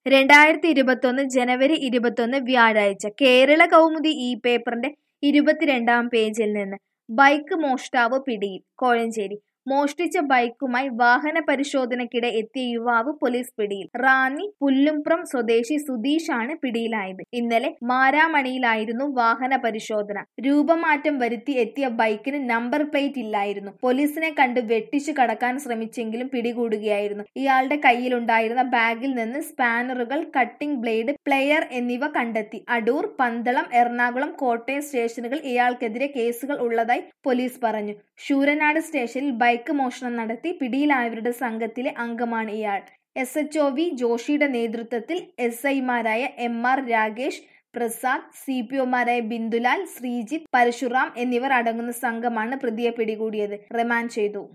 രണ്ടായിരത്തി ഇരുപത്തൊന്ന് ജനുവരി ഇരുപത്തൊന്ന് വ്യാഴാഴ്ച കേരള കൗമുദി ഈ പേപ്പറിന്റെ ഇരുപത്തിരണ്ടാം പേജിൽ നിന്ന് ബൈക്ക് മോഷ്ടാവ് പിടിയിൽ കോഴഞ്ചേരി മോഷ്ടിച്ച ബൈക്കുമായി വാഹന പരിശോധനയ്ക്കിടെ എത്തിയ യുവാവ് പോലീസ് പിടിയിൽ റാന്നി പുല്ലുംപ്രം സ്വദേശി സുധീഷാണ് പിടിയിലായത് ഇന്നലെ മാരാമണിയിലായിരുന്നു വാഹന പരിശോധന രൂപമാറ്റം വരുത്തി എത്തിയ ബൈക്കിന് നമ്പർ പ്ലേറ്റ് ഇല്ലായിരുന്നു പോലീസിനെ കണ്ട് വെട്ടിച്ചു കടക്കാൻ ശ്രമിച്ചെങ്കിലും പിടികൂടുകയായിരുന്നു ഇയാളുടെ കയ്യിലുണ്ടായിരുന്ന ബാഗിൽ നിന്ന് സ്പാനറുകൾ കട്ടിംഗ് ബ്ലേഡ് പ്ലെയർ എന്നിവ കണ്ടെത്തി അടൂർ പന്തളം എറണാകുളം കോട്ടയം സ്റ്റേഷനുകൾ ഇയാൾക്കെതിരെ കേസുകൾ ഉള്ളതായി പോലീസ് പറഞ്ഞു ശൂരനാട് സ്റ്റേഷനിൽ ബൈക്ക് മോഷണം നടത്തി പിടിയിലായവരുടെ സംഘത്തിലെ അംഗമാണ് ഇയാൾ എസ് എച്ച് ഒ വി ജോഷിയുടെ നേതൃത്വത്തിൽ എസ് ഐമാരായ M R Rakesh Prasad C P ഒമാരായ ബിന്ദുലാൽ ശ്രീജിത്ത് പരശുറാം എന്നിവർ അടങ്ങുന്ന സംഘമാണ് പ്രതിയെ പിടികൂടിയത് റിമാൻഡ് ചെയ്തു